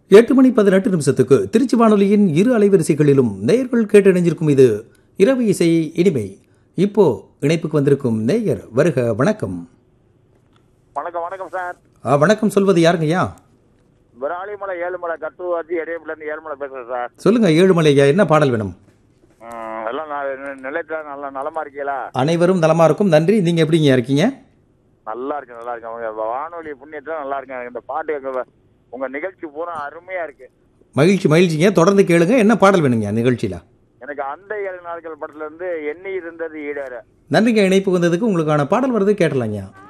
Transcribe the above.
எட்டு மணி பதினெட்டு நிமிஷத்துக்கு திருச்சி வானொலியின் இரு அலைவரிசைகளிலும் நேயர்கள் கேட்டணிஞ்சிருக்கும் இது இரவு இசை இனிமை இப்போ இணைப்புக்கு வந்திருக்கும் நேயர் வருக வணக்கம் வணக்கம் வணக்கம் சார் ஆ, வணக்கம் சொல்வது யாருங்கய்யா விராலிமலை ஏழுமலை கட்டுவாச்சி இடையப்புல இருந்து ஏழுமலை பேசுறேன் சார் சொல்லுங்க ஏழுமலை ஐயா என்ன பாடல் வேணும் ம், எல்லாம் ந- நிலையத்துல நல்லா நலமா இருக்கீங்களா அனைவரும் நலமா இருக்கும் நன்றி நீங்க எப்படிங்க இருக்கீங்க நல்லா இருக்கு நல்லா இருக்கு அவங்க வானொலி புண்ணியத்துல நல்லா இருக்கு இந்த பாட்டு எங்க உங்க நிகழ்ச்சி பூரா அருமையா இருக்கு மகிழ்ச்சி மகிழ்ச்சிங்க தொடர்ந்து கேளுங்க என்ன பாடல் வேணுங்க நிகழ்ச்சியில எனக்கு அந்த ஏழு நாட்கள் படத்துல இருந்து எண்ணி இருந்தது ஈடேற நன்றிங்க இணைப்பு வந்ததுக்கு உங்களுக்கான பாடல் வருது கேட்டலாங்க